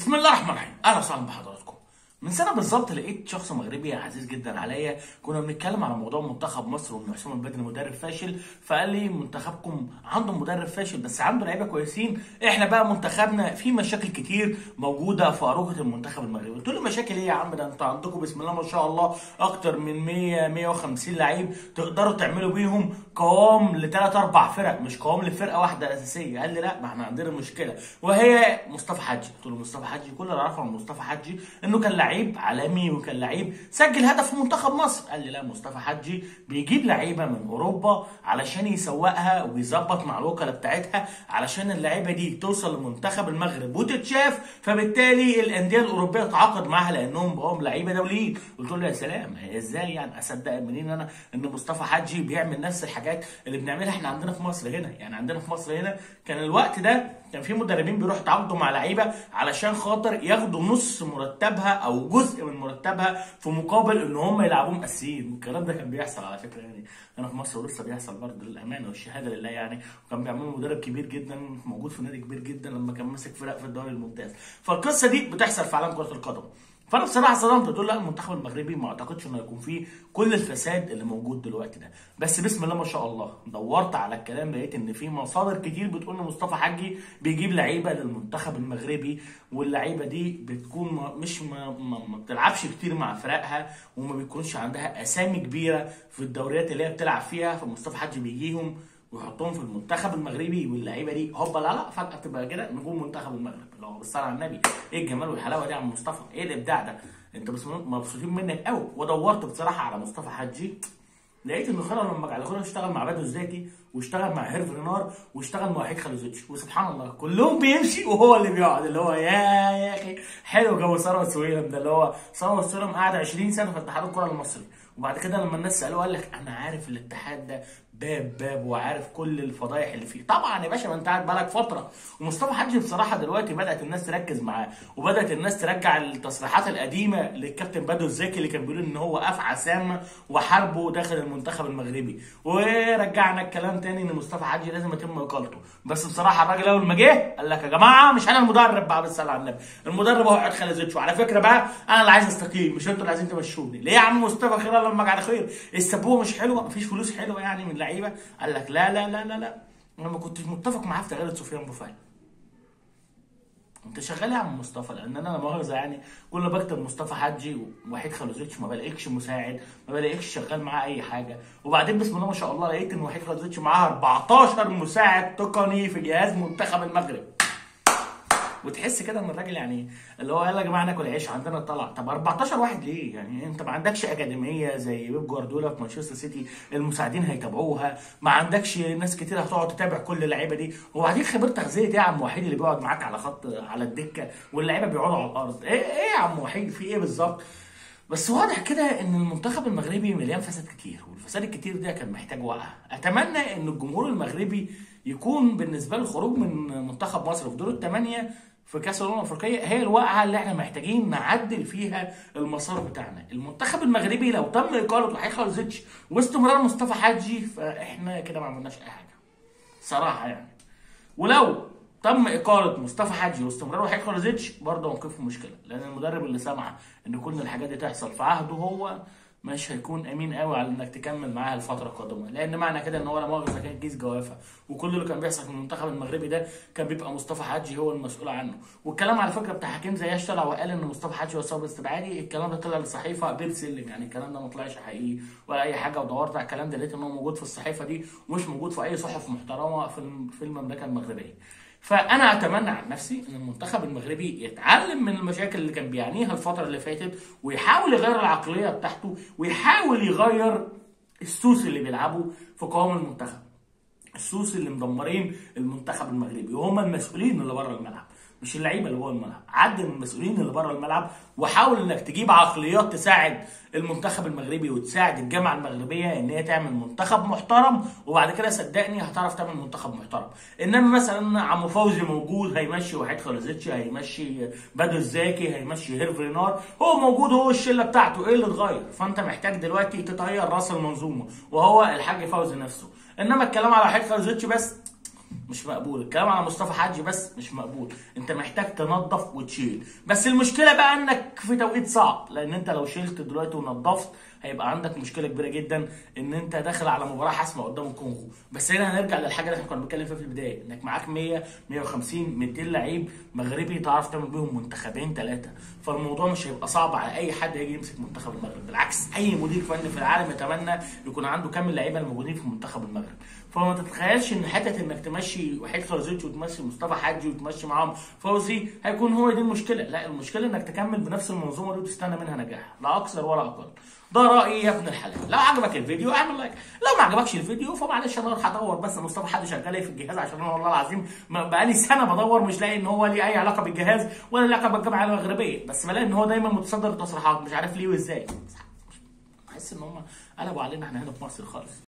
بسم الله الرحمن الرحيم اهلا وسهلا بحضراتكم من سنه بالظبط لقيت شخص مغربي عزيز جدا عليا كنا بنتكلم على موضوع منتخب مصر وان حسام البدري مدرب فاشل فقال لي منتخبكم عنده مدرب فاشل بس عنده لعيبه كويسين احنا بقى منتخبنا في مشاكل كتير موجوده في اروقه المنتخب المغربي قلت له مشاكل ايه يا عم ده انتوا عندكم بسم الله ما شاء الله اكتر من 100 150 لعيب تقدروا تعملوا بيهم قوام لثلاث اربع فرق مش قوام لفرقه واحده اساسيه قال لي لا ما احنا عندنا مشكله وهي مصطفى حجي قلت له مصطفى حجي كل اللي اعرفه عن مصطفى حجي انه كان لعيب عالمي وكان لعيب سجل هدف في منتخب مصر قال لي لا مصطفى حجي بيجيب لعيبه من اوروبا علشان يسوقها ويظبط مع الوكلاء بتاعتها علشان اللعيبه دي توصل لمنتخب المغرب وتتشاف فبالتالي الانديه الاوروبيه تعاقد معاها لانهم بقوا لعيبه دوليين قلت له يا سلام ازاي يعني اصدق منين انا ان مصطفى حجي بيعمل نفس الحاجات اللي بنعملها احنا عندنا في مصر هنا يعني عندنا في مصر هنا كان الوقت ده كان في مدربين بيروحوا يتعاقدوا مع لعيبه علشان خاطر ياخدوا نص مرتبها او جزء من مرتبها في مقابل ان هم يلعبوهم اساسيين والكلام ده كان بيحصل على فكره يعني هنا في مصر ولسه بيحصل برضه للامانه والشهاده لله يعني وكان بيعملوا مدرب كبير جدا موجود في نادي كبير جدا لما كان ماسك فرق في الدوري الممتاز فالقصه دي بتحصل في عالم كره القدم فانا بصراحه صدمت قلت له لا المنتخب المغربي ما اعتقدش انه يكون فيه كل الفساد اللي موجود دلوقتي ده بس بسم الله ما شاء الله دورت على الكلام لقيت ان في مصادر كتير بتقول ان مصطفى حجي بيجيب لعيبه للمنتخب المغربي واللعيبه دي بتكون ما مش ما, ما, ما بتلعبش كتير مع فرقها وما بيكونش عندها اسامي كبيره في الدوريات اللي هي بتلعب فيها فمصطفى حجي بيجيهم ويحطهم في المنتخب المغربي واللعيبه دي هوبا لا لا فجاه تبقى كده نجوم منتخب المغرب اللي هو بالصلاه على النبي ايه الجمال والحلاوه دي يا عم مصطفى ايه الابداع ده انت بس مبسوطين منك قوي ودورت بصراحه على مصطفى حجي لقيت انه خلال لما على اشتغل مع بدو الزاكي واشتغل مع هيرف رينار واشتغل مع وحيد خلوزيتش وسبحان الله كلهم بيمشي وهو اللي بيقعد اللي هو يا يا اخي حلو جو ثروت سويلم ده اللي هو ثروت سويلم قعد 20 سنه في اتحاد الكره المصري وبعد كده لما الناس سالوه قال لك انا عارف الاتحاد ده باب باب وعارف كل الفضايح اللي فيه طبعا يا باشا ما انت قاعد بقالك فتره ومصطفى حجي بصراحه دلوقتي بدات الناس تركز معاه وبدات الناس ترجع التصريحات القديمه للكابتن بدو الزكي اللي كان بيقول ان هو افعى سامه وحاربه داخل المنتخب المغربي ورجعنا الكلام تاني ان مصطفى حجي لازم يتم اقالته بس بصراحه الراجل اول ما جه قال لك يا جماعه مش انا المدرب بقى بالصلاه على النبي المدرب هو قاعد خالد وعلى فكره بقى انا اللي عايز استقيل مش انتوا اللي عايزين تمشوني ليه يا عم مصطفى خير لما على خير السبوه مش حلوه مفيش فلوس حلوه يعني من لعيبه قال لك لا لا لا لا لا انا ما كنتش متفق معاه في تغيير سفيان بوفال انت شغال يا عم مصطفى لان انا لا مؤاخذه يعني كل ما بكتب مصطفى حجي ووحيد خلوزيتش ما بلاقيكش مساعد ما بلاقيكش شغال معاه اي حاجه وبعدين بسم الله ما شاء الله لقيت ان وحيد خلوزيتش معاه 14 مساعد تقني في جهاز منتخب المغرب وتحس كده ان الراجل يعني اللي هو يلا يا جماعه ناكل عيش عندنا طلع طب 14 واحد ليه؟ يعني انت ما عندكش اكاديميه زي بيب جوارديولا في مانشستر سيتي المساعدين هيتابعوها ما عندكش ناس كتير هتقعد تتابع كل اللعيبه دي وبعدين خبير تغذيه ايه يا عم وحيد اللي بيقعد معاك على خط على الدكه واللعيبه بيقعدوا على الارض ايه ايه يا عم وحيد في ايه بالظبط؟ بس واضح كده ان المنتخب المغربي مليان فساد كتير والفساد الكتير ده كان محتاج وقعه اتمنى ان الجمهور المغربي يكون بالنسبه له الخروج من منتخب مصر في دور الثمانيه في كاس الامم الافريقيه هي الوقعه اللي احنا محتاجين نعدل فيها المسار بتاعنا المنتخب المغربي لو تم اقاله وحيد خالزيتش واستمرار مصطفى حجي فاحنا كده ما عملناش اي حاجه صراحه يعني ولو تم اقاله مصطفى حجي واستمرار وحيد خالزيتش برضه موقفه مشكله لان المدرب اللي سمح ان كل الحاجات دي تحصل في عهده هو مش هيكون امين قوي على انك تكمل معاها الفتره القادمه لان معنى كده ان هو لا مؤاخذه كان كيس جوافه وكل اللي كان بيحصل في المنتخب المغربي ده كان بيبقى مصطفى حجي هو المسؤول عنه والكلام على فكره بتاع حكيم زياش طلع وقال ان مصطفى حجي هو سبب استبعادي الكلام ده طلع لصحيفه بير سلم يعني الكلام ده ما طلعش حقيقي ولا اي حاجه ودورت على الكلام ده لقيت ان هو موجود في الصحيفه دي ومش موجود في اي صحف محترمه في المملكه المغربيه فانا اتمنى عن نفسي ان المنتخب المغربي يتعلم من المشاكل اللي كان بيعانيها الفتره اللي فاتت ويحاول يغير العقليه بتاعته ويحاول يغير السوس اللي بيلعبوا في قوام المنتخب السوس اللي مدمرين المنتخب المغربي وهم المسؤولين اللي بره الملعب مش اللعيبه اللي جوه الملعب عدل المسؤولين اللي بره الملعب وحاول انك تجيب عقليات تساعد المنتخب المغربي وتساعد الجامعه المغربيه ان هي تعمل منتخب محترم وبعد كده صدقني هتعرف تعمل منتخب محترم انما مثلا عمو فوزي موجود هيمشي وحيد خالزيتش هيمشي بدر الزاكي هيمشي هيرف رينار هو موجود هو الشله بتاعته ايه اللي اتغير فانت محتاج دلوقتي تتغير راس المنظومه وهو الحاج فوزي نفسه انما الكلام على حيد خالزيتش بس مش مقبول الكلام على مصطفى حجي بس مش مقبول انت محتاج تنظف وتشيل بس المشكله بقى انك في توقيت صعب لان انت لو شلت دلوقتي ونظفت هيبقى عندك مشكله كبيره جدا ان انت داخل على مباراه حاسمه قدام الكونغو بس هنا هنرجع للحاجه اللي احنا كنا بنتكلم فيها في البدايه انك معاك 100 150 200 لعيب مغربي تعرف تعمل بيهم منتخبين ثلاثه فالموضوع مش هيبقى صعب على اي حد يجي يمسك منتخب المغرب بالعكس اي مدير فني في العالم يتمنى يكون عنده كام اللعيبه الموجودين في منتخب المغرب فما تتخيلش ان حته انك تمشي وحيد خرزيتش وتمشي مصطفى حجي وتمشي معاهم فوزي هيكون هو دي المشكله لا المشكله انك تكمل بنفس المنظومه دي وتستنى منها نجاح لا اكثر ولا اقل ده رايي يا ابن الحلال لو عجبك الفيديو اعمل لايك لو ما عجبكش الفيديو فمعلش انا اروح ادور بس مصطفى حد شغال ايه في الجهاز عشان انا والله العظيم ما- بقالي سنه بدور مش لاقي ان هو ليه اي علاقه بالجهاز ولا ليه علاقه بالجامعه المغربيه بس بلاقي ان هو دايما متصدر التصريحات مش عارف ليه وازاي بحس ان هم قلبوا علينا احنا هنا في مصر خالص